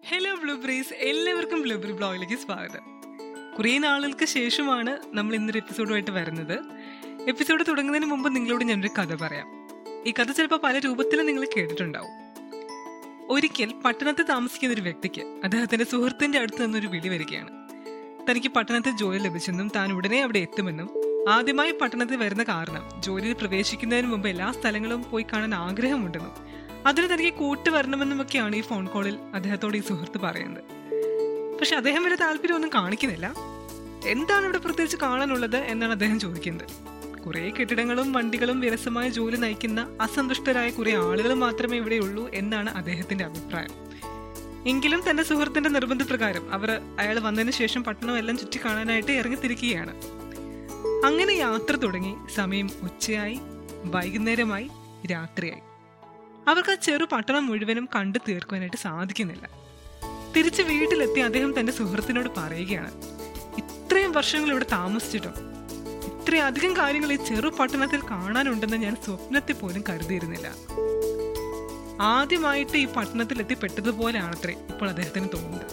hello ബ്ലൂബ്രീസ് എല്ലാവർക്കും blueberry ബ്ലോഗിലേക്ക് സ്വാഗതം കുറേ നാളുകൾക്ക് ശേഷമാണ് നമ്മൾ ഇന്നൊരു എപ്പിസോഡുമായിട്ട് വരുന്നത് എപ്പിസോഡ് തുടങ്ങുന്നതിന് മുമ്പ് നിങ്ങളോട് ഞാനൊരു കഥ പറയാം ഈ കഥ ചിലപ്പോൾ പല രൂപത്തിലും നിങ്ങൾ കേട്ടിട്ടുണ്ടാവും ഒരിക്കൽ പട്ടണത്തിൽ താമസിക്കുന്ന ഒരു വ്യക്തിക്ക് അദ്ദേഹത്തിന്റെ സുഹൃത്തിന്റെ അടുത്ത് നിന്നൊരു വിളി വരികയാണ് തനിക്ക് പട്ടണത്തിൽ ജോലി ലഭിച്ചെന്നും താൻ ഉടനെ അവിടെ എത്തുമെന്നും ആദ്യമായി പട്ടണത്തിൽ വരുന്ന കാരണം ജോലിയിൽ പ്രവേശിക്കുന്നതിന് മുമ്പ് എല്ലാ സ്ഥലങ്ങളും പോയി കാണാൻ ആഗ്രഹമുണ്ടെന്നും അതിന് തനിക്ക് കൂട്ട് വരണമെന്നുമൊക്കെയാണ് ഈ ഫോൺ കോളിൽ അദ്ദേഹത്തോട് ഈ സുഹൃത്ത് പറയുന്നത് പക്ഷെ അദ്ദേഹം വലിയ താല്പര്യമൊന്നും കാണിക്കുന്നില്ല എന്താണ് ഇവിടെ പ്രത്യേകിച്ച് കാണാനുള്ളത് എന്നാണ് അദ്ദേഹം ചോദിക്കുന്നത് കുറെ കെട്ടിടങ്ങളും വണ്ടികളും വിരസമായ ജോലി നയിക്കുന്ന അസന്തുഷ്ടരായ കുറെ ആളുകൾ മാത്രമേ ഇവിടെയുള്ളൂ എന്നാണ് അദ്ദേഹത്തിന്റെ അഭിപ്രായം എങ്കിലും തന്റെ സുഹൃത്തിന്റെ നിർബന്ധപ്രകാരം അവർ അയാൾ വന്നതിന് ശേഷം പട്ടണം എല്ലാം ചുറ്റി കാണാനായിട്ട് ഇറങ്ങിത്തിരിക്കുകയാണ് അങ്ങനെ യാത്ര തുടങ്ങി സമയം ഉച്ചയായി വൈകുന്നേരമായി രാത്രിയായി അവർക്ക് ആ ചെറു പട്ടണം മുഴുവനും കണ്ടു തീർക്കുവാനായിട്ട് സാധിക്കുന്നില്ല തിരിച്ച് വീട്ടിലെത്തി അദ്ദേഹം തന്റെ സുഹൃത്തിനോട് പറയുകയാണ് ഇത്രയും വർഷങ്ങൾ ഇവിടെ താമസിച്ചിട്ടും ഇത്രയധികം കാര്യങ്ങൾ ഈ ചെറു പട്ടണത്തിൽ കാണാനുണ്ടെന്ന് ഞാൻ സ്വപ്നത്തിൽ പോലും കരുതിയിരുന്നില്ല ആദ്യമായിട്ട് ഈ പട്ടണത്തിൽ എത്തിപ്പെട്ടതുപോലെയാണത്രേ ഇപ്പോൾ അദ്ദേഹത്തിന് തോന്നുന്നത്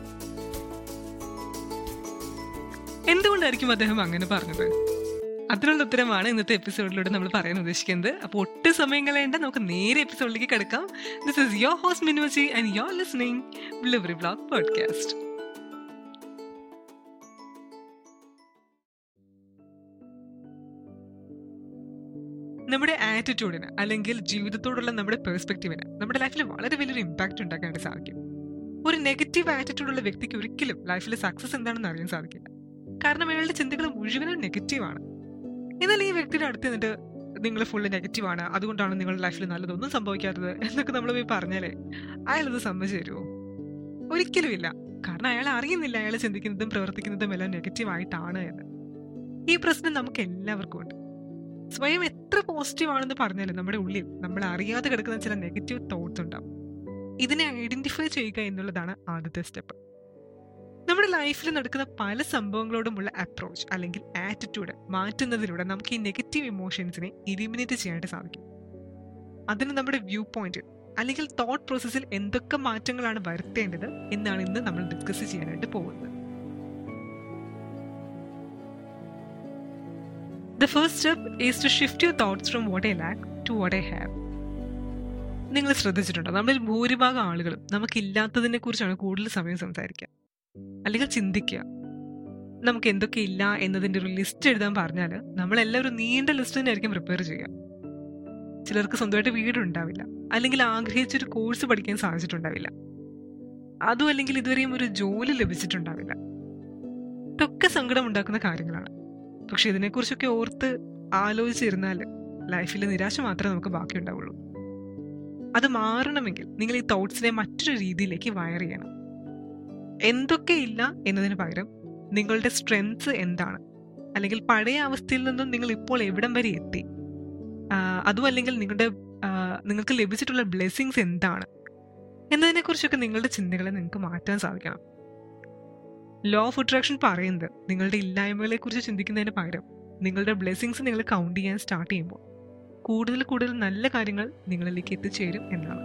എന്തുകൊണ്ടായിരിക്കും അദ്ദേഹം അങ്ങനെ പറഞ്ഞത് അതിനുള്ള ഉത്തരമാണ് ഇന്നത്തെ എപ്പിസോഡിലൂടെ നമ്മൾ പറയാൻ ഉദ്ദേശിക്കുന്നത് അപ്പോൾ ഒട്ടും സമയം കളയേണ്ട നമുക്ക് നേരെ എപ്പിസോഡിലേക്ക് കിടക്കാം ദിസ് ഇസ് യോർ ഹോസ്റ്റ് മിനുവജി and you're listening Blivery Blog podcast നമ്മുടെ ആറ്റിറ്റ്യൂഡിന് അല്ലെങ്കിൽ ജീവിതത്തോടുള്ള നമ്മുടെ പെർസ്പെക്റ്റീവിന് നമ്മുടെ ലൈഫിൽ വളരെ വലിയൊരു ഇമ്പാക്റ്റ് ഉണ്ടാക്കാനായിട്ട് സാധിക്കും ഒരു നെഗറ്റീവ് ആറ്റിറ്റ്യൂഡുള്ള വ്യക്തിക്ക് ഒരിക്കലും ലൈഫിൽ സക്സസ് എന്താണെന്ന് അറിയാൻ സാധിക്കില്ല കാരണം അയാളുടെ ചിന്തകൾ മുഴുവനും നെഗറ്റീവാണ് എന്നാൽ ഈ വ്യക്തിയുടെ അടുത്ത് നിന്നിട്ട് നിങ്ങൾ ഫുള്ള് നെഗറ്റീവാണ് അതുകൊണ്ടാണ് നിങ്ങളുടെ ലൈഫിൽ നല്ലതൊന്നും സംഭവിക്കാത്തത് എന്നൊക്കെ നമ്മൾ പോയി പറഞ്ഞാലേ അയാളത് സമ്മതിച്ചു തരുമോ ഒരിക്കലും ഇല്ല കാരണം അയാൾ അറിയുന്നില്ല അയാൾ ചിന്തിക്കുന്നതും പ്രവർത്തിക്കുന്നതും എല്ലാം നെഗറ്റീവ് ആയിട്ടാണ് എന്ന് ഈ പ്രശ്നം നമുക്ക് എല്ലാവർക്കും ഉണ്ട് സ്വയം എത്ര പോസിറ്റീവ് ആണെന്ന് പറഞ്ഞാലും നമ്മുടെ ഉള്ളിൽ നമ്മൾ അറിയാതെ കിടക്കുന്ന ചില നെഗറ്റീവ് തോട്ട്സ് ഉണ്ടാവും ഇതിനെ ഐഡന്റിഫൈ ചെയ്യുക എന്നുള്ളതാണ് ആദ്യത്തെ സ്റ്റെപ്പ് നമ്മുടെ ലൈഫിൽ നടക്കുന്ന പല സംഭവങ്ങളോടുമുള്ള അപ്രോച്ച് അല്ലെങ്കിൽ ആറ്റിറ്റ്യൂഡ് മാറ്റുന്നതിലൂടെ നമുക്ക് ഈ നെഗറ്റീവ് ഇമോഷൻസിനെ ഇലിമിനേറ്റ് ചെയ്യാനായിട്ട് സാധിക്കും അതിന് നമ്മുടെ വ്യൂ പോയിന്റ് അല്ലെങ്കിൽ തോട്ട് പ്രോസസ്സിൽ എന്തൊക്കെ മാറ്റങ്ങളാണ് വരുത്തേണ്ടത് എന്നാണ് ഇന്ന് നമ്മൾ ഡിസ്കസ് ചെയ്യാനായിട്ട് പോകുന്നത് the first step is to shift your thoughts from what I lack to what I have നിങ്ങൾ ശ്രദ്ധിച്ചിട്ടുണ്ടോ നമ്മളിൽ ഭൂരിഭാഗം ആളുകളും നമുക്കില്ലാത്തതിനെ കുറിച്ചാണ് കൂടുതൽ സമയം സംസാരിക്കുക അല്ലെങ്കിൽ ചിന്തിക്കുക നമുക്ക് എന്തൊക്കെ ഇല്ല എന്നതിൻ്റെ ഒരു ലിസ്റ്റ് എഴുതാൻ പറഞ്ഞാൽ നമ്മളെല്ലാം ഒരു നീണ്ട ലിസ്റ്റ് തന്നെയായിരിക്കും പ്രിപ്പയർ ചെയ്യുക ചിലർക്ക് സ്വന്തമായിട്ട് വീടുണ്ടാവില്ല അല്ലെങ്കിൽ ആഗ്രഹിച്ചൊരു കോഴ്സ് പഠിക്കാൻ സാധിച്ചിട്ടുണ്ടാവില്ല അതും അല്ലെങ്കിൽ ഇതുവരെയും ഒരു ജോലി ലഭിച്ചിട്ടുണ്ടാവില്ല ഇതൊക്കെ സങ്കടം ഉണ്ടാക്കുന്ന കാര്യങ്ങളാണ് പക്ഷെ ഇതിനെക്കുറിച്ചൊക്കെ ഓർത്ത് ആലോചിച്ചിരുന്നാൽ ലൈഫിൽ നിരാശ മാത്രമേ നമുക്ക് ബാക്കിയുണ്ടാവുള്ളൂ അത് മാറണമെങ്കിൽ നിങ്ങൾ ഈ തോട്ട്സിനെ മറ്റൊരു രീതിയിലേക്ക് വയർ ചെയ്യണം എന്തൊക്കെ ഇല്ല എന്നതിന് പകരം നിങ്ങളുടെ സ്ട്രെങ്സ് എന്താണ് അല്ലെങ്കിൽ പഴയ അവസ്ഥയിൽ നിന്നും നിങ്ങൾ ഇപ്പോൾ എവിടം വരെ എത്തി അതും അല്ലെങ്കിൽ നിങ്ങളുടെ നിങ്ങൾക്ക് ലഭിച്ചിട്ടുള്ള ബ്ലെസ്സിങ്സ് എന്താണ് എന്നതിനെക്കുറിച്ചൊക്കെ നിങ്ങളുടെ ചിന്തകളെ നിങ്ങൾക്ക് മാറ്റാൻ സാധിക്കണം ലോ ഓഫ് അട്രാക്ഷൻ പറയുന്നത് നിങ്ങളുടെ ഇല്ലായ്മകളെ കുറിച്ച് ചിന്തിക്കുന്നതിന് പകരം നിങ്ങളുടെ ബ്ലെസ്സിങ്സ് നിങ്ങൾ കൗണ്ട് ചെയ്യാൻ സ്റ്റാർട്ട് ചെയ്യുമ്പോൾ കൂടുതൽ കൂടുതൽ നല്ല കാര്യങ്ങൾ നിങ്ങളിലേക്ക് എത്തിച്ചേരും എന്നാണ്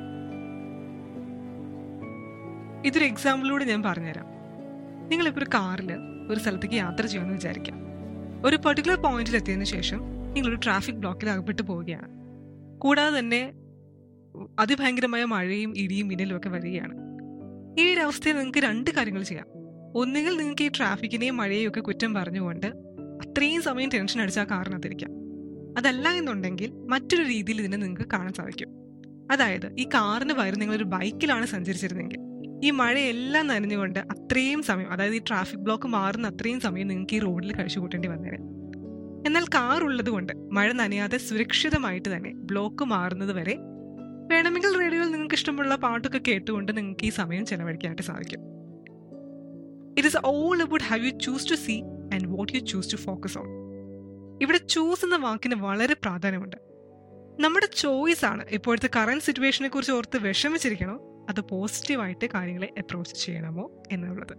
ഇതൊരു എക്സാമ്പിളിലൂടെ ഞാൻ പറഞ്ഞുതരാം നിങ്ങളിപ്പോൾ ഒരു കാറിൽ ഒരു സ്ഥലത്തേക്ക് യാത്ര ചെയ്യുമെന്ന് വിചാരിക്കാം ഒരു പെർട്ടിക്കുലർ പോയിന്റിൽ എത്തിയതിനു ശേഷം നിങ്ങളൊരു ട്രാഫിക് ബ്ലോക്കിൽ അകപ്പെട്ടു പോവുകയാണ് കൂടാതെ തന്നെ അതിഭയങ്കരമായ മഴയും ഇടിയും മിന്നലും ഒക്കെ വരികയാണ് ഈ ഒരു അവസ്ഥയിൽ നിങ്ങൾക്ക് രണ്ട് കാര്യങ്ങൾ ചെയ്യാം ഒന്നുകിൽ നിങ്ങൾക്ക് ഈ ട്രാഫിക്കിനെയും മഴയെയും ഒക്കെ കുറ്റം പറഞ്ഞുകൊണ്ട് അത്രയും സമയം ടെൻഷൻ അടിച്ച് ആ കാറിനകത്തിരിക്കാം അതല്ല എന്നുണ്ടെങ്കിൽ മറ്റൊരു രീതിയിൽ ഇതിനെ നിങ്ങൾക്ക് കാണാൻ സാധിക്കും അതായത് ഈ കാറിന് പകരം നിങ്ങളൊരു ബൈക്കിലാണ് സഞ്ചരിച്ചിരുന്നെങ്കിൽ ഈ മഴയെല്ലാം നനഞ്ഞുകൊണ്ട് അത്രയും സമയം അതായത് ഈ ട്രാഫിക് ബ്ലോക്ക് മാറുന്ന അത്രയും സമയം നിങ്ങൾക്ക് ഈ റോഡിൽ കഴിച്ചു കൂട്ടേണ്ടി വന്നേനെ എന്നാൽ കാർ ഉള്ളത് കൊണ്ട് മഴ നനയാതെ സുരക്ഷിതമായിട്ട് തന്നെ ബ്ലോക്ക് മാറുന്നത് വരെ വേണമെങ്കിൽ റേഡിയോയിൽ നിങ്ങൾക്ക് ഇഷ്ടമുള്ള പാട്ടൊക്കെ കേട്ടുകൊണ്ട് നിങ്ങൾക്ക് ഈ സമയം ചെലവഴിക്കാനായിട്ട് സാധിക്കും it is all about how you choose to see and what you choose to focus on ഇവിടെ ചൂസ് എന്ന വാക്കിന് വളരെ പ്രാധാന്യമുണ്ട് നമ്മുടെ ചോയ്സ് ആണ് ഇപ്പോഴത്തെ കറന്റ് സിറ്റുവേഷനെ കുറിച്ച് ഓർത്ത് വിഷമിച്ചിരിക്കണോ അത് പോസിറ്റീവായിട്ട് കാര്യങ്ങളെ അപ്രോച്ച് ചെയ്യണമോ എന്നുള്ളത്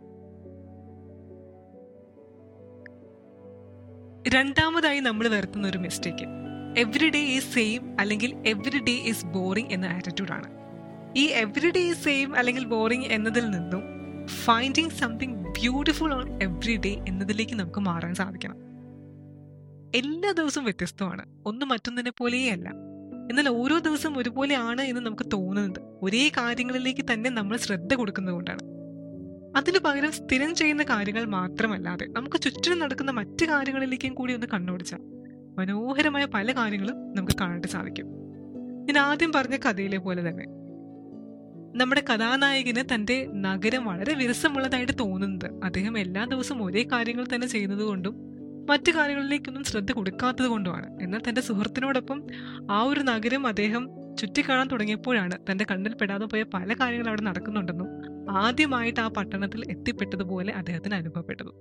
രണ്ടാമതായി നമ്മൾ വരുത്തുന്ന ഒരു mistake every day is same അല്ലെങ്കിൽ എവറി ഡേ ഈസ് ബോറിംഗ് എന്ന ആറ്റിറ്റ്യൂഡാണ് ഈ എവറി ഡേ സെയിം അല്ലെങ്കിൽ ബോറിംഗ് എന്നതിൽ നിന്നും finding something beautiful on every day എന്നതിലേക്ക് നമുക്ക് മാറാൻ സാധിക്കണം എല്ലാ ദിവസവും വ്യത്യസ്തമാണ് ഒന്ന് മറ്റൊന്നിനെ പോലെയല്ല എന്നാൽ ഓരോ ദിവസവും ഒരുപോലെയാണ് എന്ന് നമുക്ക് തോന്നുന്നത് ഒരേ കാര്യങ്ങളിലേക്ക് തന്നെ നമ്മൾ ശ്രദ്ധ കൊടുക്കുന്നതുകൊണ്ടാണ് അതിനു പകരം സ്ഥിരം ചെയ്യുന്ന കാര്യങ്ങൾ മാത്രമല്ലാതെ നമുക്ക് ചുറ്റിനും നടക്കുന്ന മറ്റു കാര്യങ്ങളിലേക്കും കൂടി ഒന്ന് കണ്ണോടിച്ചാൽ മനോഹരമായ പല കാര്യങ്ങളും നമുക്ക് കാണാനായിട്ട് സാധിക്കും ഞാൻ ആദ്യം പറഞ്ഞ കഥയിലെ പോലെ തന്നെ നമ്മുടെ കഥാനായകന് തന്റെ നഗരം വളരെ വിരസമുള്ളതായിട്ട് തോന്നുന്നത് അദ്ദേഹം എല്ലാ ദിവസവും ഒരേ കാര്യങ്ങൾ തന്നെ ചെയ്യുന്നത് കൊണ്ടും മറ്റു കാര്യങ്ങളിലേക്കൊന്നും ശ്രദ്ധ കൊടുക്കാത്തത് കൊണ്ടുമാണ് എന്നാൽ തന്റെ സുഹൃത്തിനോടൊപ്പം ആ ഒരു നഗരം അദ്ദേഹം ചുറ്റിക്കാണാൻ തുടങ്ങിയപ്പോഴാണ് തന്റെ കണ്ണിൽ പെടാതെ പോയ പല കാര്യങ്ങൾ അവിടെ നടക്കുന്നുണ്ടെന്നും ആദ്യമായിട്ട് ആ പട്ടണത്തിൽ എത്തിപ്പെട്ടതുപോലെ അദ്ദേഹത്തിന് അനുഭവപ്പെട്ടത്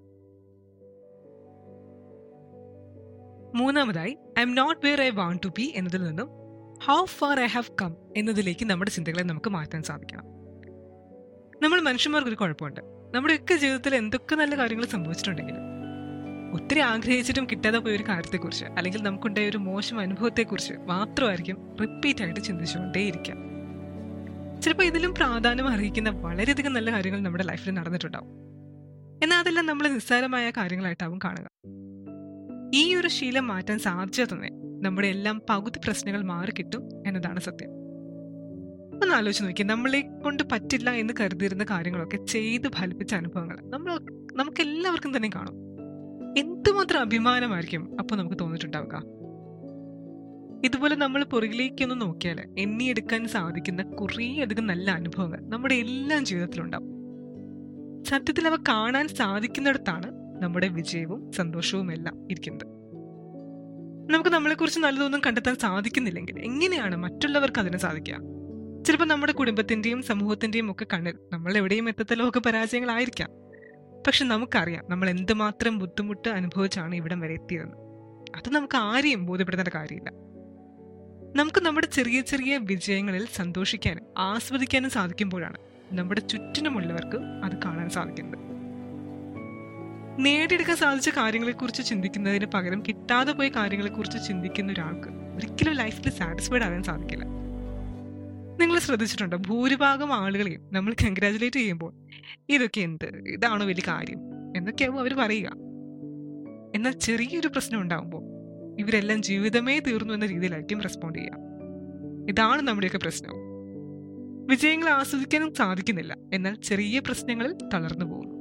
മൂന്നാമതായി I'm not where I want to be എന്നതിൽ നിന്നും how far I have come എന്നതിലേക്ക് നമ്മുടെ ചിന്തകളെ നമുക്ക് മാറ്റാൻ സാധിക്കണം നമ്മൾ മനുഷ്യന്മാർക്ക് ഒരു കുഴപ്പമുണ്ട് നമ്മുടെയൊക്കെ ജീവിതത്തിൽ എന്തൊക്കെ നല്ല കാര്യങ്ങൾ സംഭവിച്ചിട്ടുണ്ടെങ്കിലും ഒത്തിരി ആഗ്രഹിച്ചിട്ടും കിട്ടാതെ പോയ ഒരു കാര്യത്തെക്കുറിച്ച് അല്ലെങ്കിൽ നമുക്കുണ്ടായ ഒരു മോശം അനുഭവത്തെക്കുറിച്ച് മാത്രമായിരിക്കും റിപ്പീറ്റ് ആയിട്ട് ചിന്തിച്ചുകൊണ്ടേയിരിക്കാം ചിലപ്പോൾ ഇതിലും പ്രാധാന്യം അർഹിക്കുന്ന വളരെയധികം നല്ല കാര്യങ്ങൾ നമ്മുടെ ലൈഫിൽ നടന്നിട്ടുണ്ടാവും എന്നാൽ അതെല്ലാം നമ്മൾ നിസ്സാരമായ കാര്യങ്ങളായിട്ടാവും കാണുക ഈ ഒരു ശീലം മാറ്റാൻ സാധിച്ചാൽ തന്നെ നമ്മുടെ എല്ലാം പകുതി പ്രശ്നങ്ങൾ മാറിക്കിട്ടും എന്നതാണ് സത്യം ഒന്ന് ആലോചിച്ച് നോക്കി നമ്മളെ കൊണ്ട് പറ്റില്ല എന്ന് കരുതിയിരുന്ന കാര്യങ്ങളൊക്കെ ചെയ്ത് ഫലിപ്പിച്ച അനുഭവങ്ങൾ നമ്മൾ നമുക്ക് എല്ലാവർക്കും തന്നെ കാണും എന്തുമാത്രം അഭിമാനമായിരിക്കും അപ്പോൾ നമുക്ക് തോന്നിയിട്ടുണ്ടാവുക ഇതുപോലെ നമ്മൾ പുറകിലേക്കൊന്ന് നോക്കിയാൽ എണ്ണിയെടുക്കാൻ സാധിക്കുന്ന കുറേയധികം നല്ല അനുഭവങ്ങൾ നമ്മുടെ എല്ലാം ജീവിതത്തിലുണ്ടാവും സത്യത്തിൽ അവ കാണാൻ സാധിക്കുന്നിടത്താണ് നമ്മുടെ വിജയവും സന്തോഷവും എല്ലാം ഇരിക്കുന്നത് നമുക്ക് നമ്മളെക്കുറിച്ച് നല്ലതൊന്നും കണ്ടെത്താൻ സാധിക്കുന്നില്ലെങ്കിൽ എങ്ങനെയാണ് മറ്റുള്ളവർക്ക് അതിന് സാധിക്കുക ചിലപ്പോൾ നമ്മുടെ കുടുംബത്തിന്റെയും സമൂഹത്തിന്റെയും ഒക്കെ കണ്ണിൽ നമ്മൾ എവിടെയും എത്തത്തിലോ ഒക്കെ പരാജയങ്ങളായിരിക്കാം പക്ഷെ നമുക്കറിയാം നമ്മൾ എന്തുമാത്രം ബുദ്ധിമുട്ട് അനുഭവിച്ചാണ് ഇവിടം വരെ എത്തിയതെന്ന് അത് നമുക്ക് ആരെയും ബോധ്യപ്പെടുത്തേണ്ട കാര്യമില്ല നമുക്ക് നമ്മുടെ ചെറിയ ചെറിയ വിജയങ്ങളിൽ സന്തോഷിക്കാനും ആസ്വദിക്കാനും സാധിക്കുമ്പോഴാണ് നമ്മുടെ ചുറ്റിനുമുള്ളവർക്ക് അത് കാണാൻ സാധിക്കുന്നത് നേടിയെടുക്കാൻ സാധിച്ച കാര്യങ്ങളെക്കുറിച്ച് ചിന്തിക്കുന്നതിന് പകരം കിട്ടാതെ പോയ കാര്യങ്ങളെക്കുറിച്ച് ചിന്തിക്കുന്ന ഒരാൾക്ക് ഒരിക്കലും ലൈഫിൽ സാറ്റിസ്ഫൈഡ് ആകാൻ സാധിക്കില്ല നിങ്ങൾ ശ്രദ്ധിച്ചിട്ടുണ്ടോ ഭൂരിഭാഗം ആളുകളെയും നമ്മൾ കൺഗ്രാചുലേറ്റ് ചെയ്യുമ്പോൾ ഇതൊക്കെ എന്ത് ഇതാണോ വലിയ കാര്യം എന്നൊക്കെയാവും അവർ പറയുക എന്നാൽ ചെറിയൊരു പ്രശ്നം ഉണ്ടാകുമ്പോൾ ഇവരെല്ലാം ജീവിതമേ തീർന്നു എന്ന രീതിയിലായിരിക്കും റെസ്പോണ്ട് ചെയ്യുക ഇതാണ് നമ്മുടെയൊക്കെ പ്രശ്നം വിജയങ്ങൾ ആസ്വദിക്കാനും സാധിക്കുന്നില്ല എന്നാൽ ചെറിയ പ്രശ്നങ്ങളിൽ തളർന്നു പോകുന്നു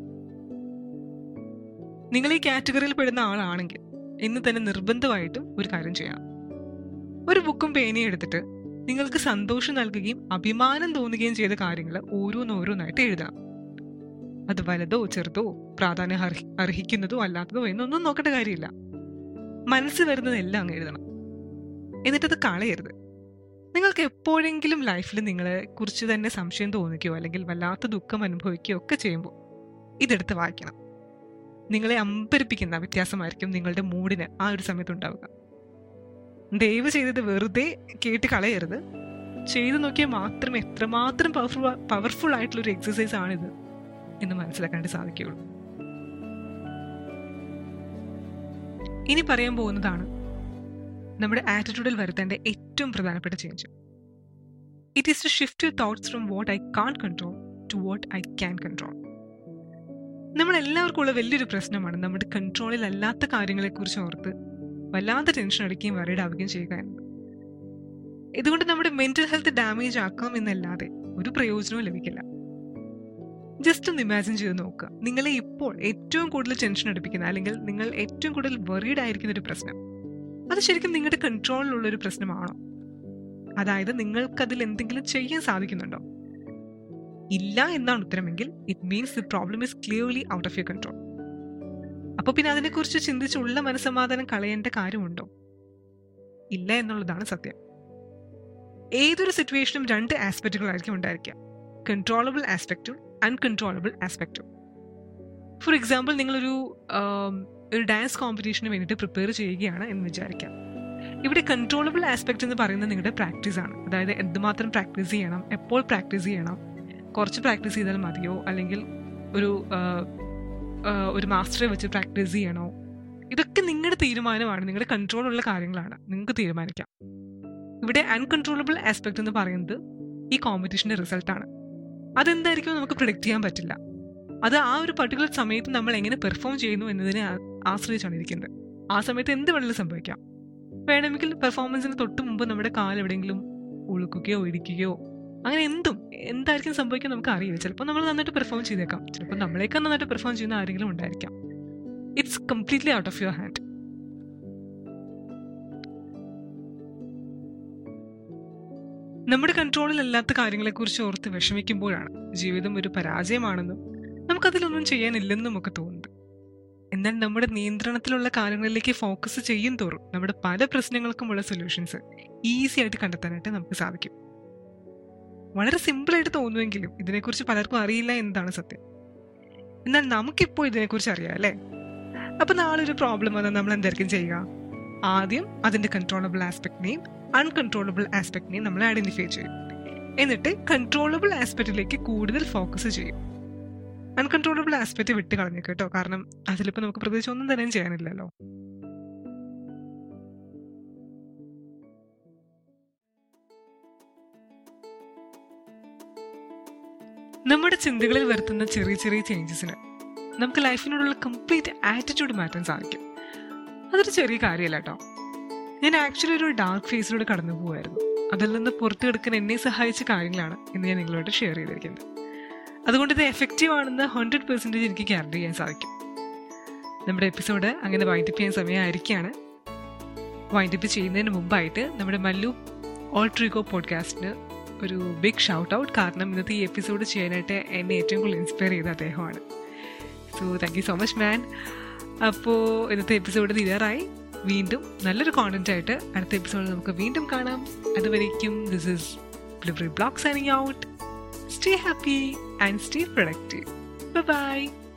നിങ്ങൾ ഈ കാറ്റഗറിയിൽ പെടുന്ന ആളാണെങ്കിൽ ഇന്ന് തന്നെ നിർബന്ധമായിട്ടും ഒരു കാര്യം ചെയ്യണം ഒരു ബുക്കും പേനയും എടുത്തിട്ട് നിങ്ങൾക്ക് സന്തോഷം നൽകുകയും അഭിമാനം തോന്നുകയും ചെയ്ത കാര്യങ്ങൾ ഓരോന്നോരോന്നായിട്ട് എഴുതാം അത് വലുതോ ചെറുതോ പ്രാധാന്യം അർഹി അർഹിക്കുന്നതോ അല്ലാത്തതോ എന്നൊന്നും നോക്കേണ്ട കാര്യമില്ല മനസ്സ് വരുന്നതെല്ലാം അങ്ങ് എഴുതണം എന്നിട്ടത് കളയരുത് നിങ്ങൾക്ക് എപ്പോഴെങ്കിലും ലൈഫിൽ നിങ്ങളെ കുറിച്ച് തന്നെ സംശയം തോന്നിക്കുകയോ അല്ലെങ്കിൽ വല്ലാത്ത ദുഃഖം അനുഭവിക്കുകയോ ഒക്കെ ചെയ്യുമ്പോൾ ഇതെടുത്ത് വായിക്കണം നിങ്ങളെ അമ്പരിപ്പിക്കുന്ന വ്യത്യാസമായിരിക്കും നിങ്ങളുടെ മൂഡിന് ആ ഒരു സമയത്ത് ഉണ്ടാവുക ദയവ് ചെയ്തത് വെറുതെ കേട്ട് കളയരുത് ചെയ്തു നോക്കിയാൽ മാത്രം എത്രമാത്രം പവർഫുൾ പവർഫുൾ ആയിട്ടുള്ള ഒരു എക്സസൈസ് ആണിത് എന്ന് മനസ്സിലാക്കാണ്ട് സാധിക്കുകയുള്ളൂ ഇനി പറയാൻ പോകുന്നതാണ് നമ്മുടെ ആറ്റിറ്റ്യൂഡിൽ വരുത്തേണ്ട ഏറ്റവും പ്രധാനപ്പെട്ട change it is to shift you thoughts from what I can't control to what I can control നമ്മൾ എല്ലാവർക്കും ഉള്ള വലിയൊരു പ്രശ്നമാണ് നമ്മുടെ കൺട്രോളിൽ അല്ലാത്ത കാര്യങ്ങളെക്കുറിച്ച് ഓർത്ത് വല്ലാത്ത ടെൻഷൻ അടിക്കുകയും വറീഡ് ആവുകയും ചെയ്യുക എന്നത് ഇതുകൊണ്ട് നമ്മുടെ മെന്റൽ ഹെൽത്ത് ഡാമേജ് ആക്കാം എന്നല്ലാതെ ഒരു പ്രയോജനവും ലഭിക്കില്ല ജസ്റ്റ് ഒന്ന് ഇമാജിൻ ചെയ്ത് നോക്കുക നിങ്ങളെ ഇപ്പോൾ ഏറ്റവും കൂടുതൽ ടെൻഷൻ അടുപ്പിക്കുന്ന അല്ലെങ്കിൽ നിങ്ങൾ ഏറ്റവും കൂടുതൽ വെറീഡ് ആയിരിക്കുന്ന ഒരു പ്രശ്നം അത് ശരിക്കും നിങ്ങളുടെ കൺട്രോളിലുള്ള ഒരു പ്രശ്നമാണോ അതായത് നിങ്ങൾക്കതിൽ എന്തെങ്കിലും ചെയ്യാൻ സാധിക്കുന്നുണ്ടോ ഇല്ല എന്നാണ് ഉത്തരമെങ്കിൽ it means the problem is clearly out of your control അപ്പൊ പിന്നെ അതിനെക്കുറിച്ച് ചിന്തിച്ചുള്ള മനസ്സമാധാനം കളയേണ്ട കാര്യമുണ്ടോ ഇല്ല എന്നുള്ളതാണ് സത്യം ഏതൊരു സിറ്റുവേഷനും രണ്ട് ആസ്പെക്റ്റുകളായിരിക്കും ഉണ്ടായിരിക്കുക കൺട്രോളബിൾ ആസ്പെക്റ്റും അൺകൺട്രോളബിൾ ആസ്പെക്റ്റും ഫോർ എക്സാമ്പിൾ നിങ്ങളൊരു ഒരു ഡാൻസ് കോമ്പറ്റീഷന് വേണ്ടിയിട്ട് പ്രിപ്പയർ ചെയ്യുകയാണ് എന്ന് വിചാരിക്കാം ഇവിടെ കൺട്രോളബിൾ ആസ്പെക്ട് എന്ന് പറയുന്നത് നിങ്ങളുടെ പ്രാക്ടീസ് ആണ് അതായത് എന്തുമാത്രം പ്രാക്ടീസ് ചെയ്യണം എപ്പോൾ പ്രാക്ടീസ് ചെയ്യണം കുറച്ച് പ്രാക്ടീസ് ചെയ്താൽ മതിയോ അല്ലെങ്കിൽ ഒരു ഒരു മാസ്റ്ററെ വെച്ച് പ്രാക്ടീസ് ചെയ്യണോ ഇതൊക്കെ നിങ്ങളുടെ തീരുമാനമാണ് നിങ്ങളുടെ കൺട്രോളുള്ള കാര്യങ്ങളാണ് നിങ്ങൾക്ക് തീരുമാനിക്കാം ഇവിടെ അൺകൺട്രോളബിൾ ആസ്പെക്ട് എന്ന് പറയുന്നത് ഈ കോമ്പറ്റീഷന്റെ റിസൾട്ടാണ് അതെന്തായിരിക്കും നമുക്ക് പ്രിഡിക്റ്റ് ചെയ്യാൻ പറ്റില്ല അത് ആ ഒരു പർട്ടിക്കുലർ സമയത്ത് നമ്മൾ എങ്ങനെ പെർഫോം ചെയ്യുന്നു എന്നതിനെ ആ- ആശ്രയിച്ചാണ് ഇരിക്കുന്നത് ആ സമയത്ത് എന്ത് വേണമെങ്കിലും സംഭവിക്കാം വേണമെങ്കിൽ പെർഫോമൻസിന് തൊട്ട് മുമ്പ് നമ്മുടെ കാൽ എവിടെയെങ്കിലും ഉളുക്കുകയോ ഇടിക്കുകയോ അങ്ങനെ എന്തും എന്തായിരിക്കും സംഭവിക്കാൻ നമുക്ക് അറിയില്ല ചിലപ്പോൾ നമ്മൾ നന്നായിട്ട് പെർഫോം ചെയ്തേക്കാം ചിലപ്പോൾ നമ്മളേക്കാൾ നന്നായിട്ട് പെർഫോം ചെയ്യുന്ന ആരെങ്കിലും ഉണ്ടായിരിക്കാം it's completely out of your hand നമ്മുടെ കൺട്രോളിലല്ലാത്ത കാര്യങ്ങളെക്കുറിച്ച് ഓർത്ത് വിഷമിക്കുമ്പോഴാണ് ജീവിതം ഒരു പരാജയമാണെന്നും നമുക്കതിലൊന്നും ചെയ്യാനില്ലെന്നും ഒക്കെ തോന്നുന്നത് എന്നാൽ നമ്മുടെ നിയന്ത്രണത്തിലുള്ള കാര്യങ്ങളിലേക്ക് ഫോക്കസ് ചെയ്യും തോറും നമ്മുടെ പല പ്രശ്നങ്ങൾക്കുമുള്ള സൊല്യൂഷൻസ് ഈസി ആയിട്ട് കണ്ടെത്താനായിട്ട് നമുക്ക് സാധിക്കും വളരെ സിമ്പിളായിട്ട് തോന്നുമെങ്കിലും ഇതിനെക്കുറിച്ച് പലർക്കും അറിയില്ല എന്നതാണ് സത്യം എന്നാൽ നമുക്കിപ്പോൾ ഇതിനെക്കുറിച്ച് അറിയാം അല്ലേ അപ്പൊ നാളെ ഒരു പ്രോബ്ലം വന്നാൽ നമ്മൾ എന്തായിരിക്കും ചെയ്യുക ആദ്യം അതിന്റെ കൺട്രോളബിൾ ആസ്പെക്ടിനെയും അൺകൺട്രോളബിൾ ആസ്പെക്ടിനെയും നമ്മൾ ഐഡന്റിഫൈ ചെയ്യും എന്നിട്ട് കൺട്രോളബിൾ ആസ്പെക്റ്റിലേക്ക് കൂടുതൽ ഫോക്കസ് ചെയ്യും അൺകൺട്രോളബിൾ ആസ്പെക്റ്റ് വിട്ട് കളഞ്ഞു കേട്ടോ കാരണം അതിലിപ്പോൾ നമുക്ക് പ്രത്യേകിച്ച് ഒന്നും തന്നെ ചെയ്യാനില്ലല്ലോ നമ്മുടെ ചിന്തകളിൽ വരുത്തുന്ന ചെറിയ ചെറിയ ചേഞ്ചസിന് നമുക്ക് ലൈഫിനോടുള്ള കംപ്ലീറ്റ് ആറ്റിറ്റ്യൂഡ് മാറ്റാൻ സാധിക്കും അതൊരു ചെറിയ കാര്യമല്ല കേട്ടോ ഞാൻ ആക്ച്വലി ഒരു ഡാർക്ക് ഫേസിലൂടെ കടന്നു പോകുമായിരുന്നു അതിൽ നിന്ന് പുറത്തു കിടക്കാൻ എന്നെ സഹായിച്ച കാര്യങ്ങളാണ് ഇന്ന് ഞാൻ നിങ്ങളോട് ഷെയർ ചെയ്തിരിക്കുന്നത് അതുകൊണ്ട് ഇത് എഫക്റ്റീവ് ആണെന്ന് ഹൺഡ്രഡ് പെർസെൻറ്റേജ് എനിക്ക് ഗ്യാരണ്ടി ചെയ്യാൻ സാധിക്കും നമ്മുടെ എപ്പിസോഡ് അങ്ങനെ വൈൻഡപ്പ് ചെയ്യാൻ സമയമായിരിക്കുകയാണ് വൈൻഡപ്പ് ചെയ്യുന്നതിന് മുമ്പായിട്ട് നമ്മുടെ മല്ലു ഓൾട്രിഗോ പോഡ്കാസ്റ്റിന് ഒരു ബിഗ് ഷൗട്ട് ഔട്ട് കാരണം ഇന്നത്തെ ഈ എപ്പിസോഡ് ചെയ്യാനായിട്ട് എന്നെ ഏറ്റവും കൂടുതൽ ഇൻസ്പയർ ചെയ്ത അദ്ദേഹമാണ് so thank you so much man അപ്പോൾ ഇന്നത്തെ എപ്പിസോഡ് തീരാറായി വീണ്ടും നല്ലൊരു കോണ്ടന്റ് ആയിട്ട് അടുത്ത എപ്പിസോഡിൽ നമുക്ക് വീണ്ടും കാണാം അതുവരേക്കും this is Blibry Blog signing out stay happy and stay productive by